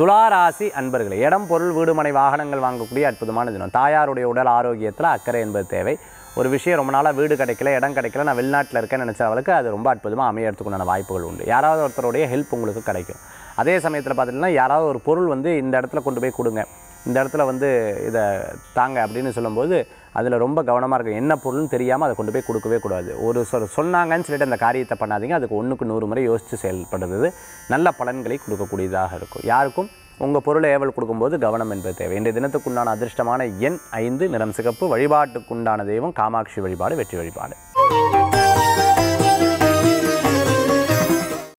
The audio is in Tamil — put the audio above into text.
துளாராசி அன்பர்களே இடம் பொருள் வீடு மனை வாகனங்கள் வாங்கக்கூடிய அற்புதமான தினம் தாயாருடைய உடல் ஆரோக்கியத்தில் அக்கறை என்பது தேவை ஒரு விஷயம் ரொம்ப நாளாக வீடு கிடைக்கல இடம் கிடைக்கல நான் வெளிநாட்டில் இருக்கேன்னு நினச்சவளுக்கு அது ரொம்ப அற்புதமாக அமையறதுக்குண்டான வாய்ப்புகள் உண்டு யாராவது ஒருத்தருடைய ஹெல்ப் உங்களுக்கு கிடைக்கும் அதே சமயத்தில் பார்த்துட்டிங்கன்னா யாராவது ஒரு பொருள் வந்து இந்த இடத்துல கொண்டு போய் கொடுங்க இந்த இடத்துல வந்து இதை தாங்க அப்படின்னு சொல்லும்போது அதில் ரொம்ப கவனமாக இருக்கும் என்ன பொருள்னு தெரியாமல் அதை கொண்டு போய் கொடுக்கவே கூடாது ஒரு சொல் சொன்னாங்கன்னு சொல்லிட்டு அந்த காரியத்தை பண்ணாதீங்க அதுக்கு ஒன்றுக்கு நூறு முறை யோசித்து செயல்படுறது நல்ல பலன்களை கொடுக்கக்கூடியதாக இருக்கும் யாருக்கும் உங்கள் பொருளை ஏவல் கொடுக்கும்போது கவனம் என்பது தேவை இன்றைய தினத்துக்குண்டான அதிர்ஷ்டமான எண் ஐந்து நிறம் சிகப்பு வழிபாட்டுக்குண்டான தெய்வம் காமாட்சி வழிபாடு வெற்றி வழிபாடு